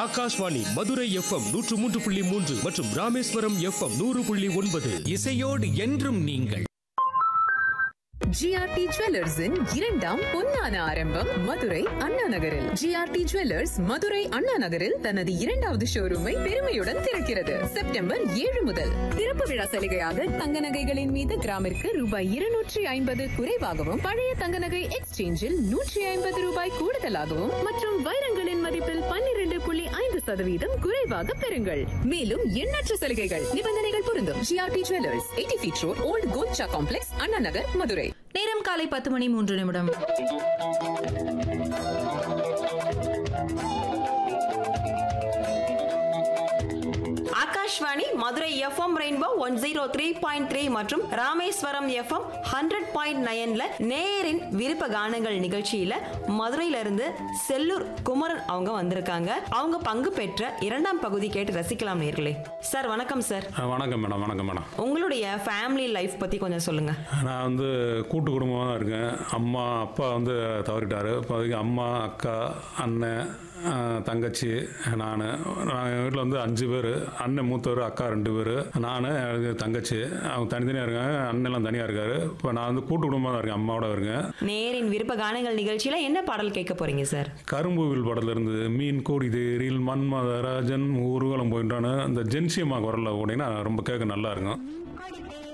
Akashvani Madurai FM நூற்று மூன்று புள்ளி மூன்று மற்றும் ராமேஸ்வரம் எஃப்எம் நூறு புள்ளி ஒன்பது இசையோடு என்றும் நீங்கள் ஜிஆர்டி ஜுவல்லர்ஸின் இரண்டாம் பொன்னான ஆரம்பம் மதுரை அண்ணா நகரில் ஜிஆர்டி ஜுவல்லர்ஸ் மதுரை அண்ணா நகரில் தனது இரண்டாவது ஷோரூமை பெருமையுடன் திறக்கிறது செப்டம்பர் ஏழு முதல் திறப்பு விழா சலுகையாக தங்க நகைகளின் மீது கிராமிற்கு ரூபாய் இருநூற்றி ஐம்பது குறைவாகவும் பழைய தங்க நகை எக்ஸ்சேஞ்சில் நூற்றி ஐம்பது ரூபாய் கூடுதலாகவும் மற்றும் வைரங்களின் மதிப்பில் பன்னிரண்டு புள்ளி ஐந்து சதவீதம் குறைவாக பெறுங்கள் மேலும் எண்ணற்ற சலுகைகள் நிபந்தனைகள் பொருந்தும் GRT jewellers eighty feet road old Golcha complex Anna Nagar Madurai நேரம் காலை பத்து மணி மூன்று நிமிடம் Akashvani Madurai FM rainbow one zero three point three மற்றும் ராமேஸ்வரம் எஃப்எம் ஹண்ட்ரட் பாயிண்ட் நயன்ல நேரின் விருப்ப கானங்கள் நிகழ்ச்சியில மதுரையில இருந்து செல்லூர் குமரன் அவங்க வந்திருக்காங்க அவங்க பங்கு பெற்ற இரண்டாம் பகுதி கேட்டு ரசிக்கலாம் நேர்களே சார் வணக்கம் சார் ஆ, வணக்கம் மேடம் வணக்கம் மேடம் உங்களுடைய ஃபேமிலி லைஃப் பத்தி கொஞ்சம் சொல்லுங்க நான் வந்து கூட்டு குடும்பமாக தான் இருக்கேன் அம்மா அப்பா வந்து தவறிட்டார் இப்போதைக்கு அம்மா அக்கா அண்ணன் ஆ, தங்கச்சி நான் நான் எங்கள் வீட்டில் வந்து அஞ்சு பேர் அண்ணன் மூத்தவர் அக்கா ரெண்டு பேர் நான் எனக்கு தங்கச்சி அவங்க தனித்தனியாக இருக்காங்க அண்ணெல்லாம் தனியாக இருக்காரு இப்போ நான் வந்து கூட்டு குடும்பமாக தான் இருக்கேன் அம்மாவோட இருக்கேன் நேரின் விருப்ப கானங்கள் நிகழ்ச்சியில என்ன பாடல் கேட்க போறீங்க சார் கரும்புவில் படத்துல இருந்து மீன் கோடி தேரில் மன்மதராஜன் ஊர்வலம் போயிட்டான்னு அந்த ஜென்சியம்மா குரலில் போனீங்கன்னா ரொம்ப கேட்க நல்லா இருக்கும்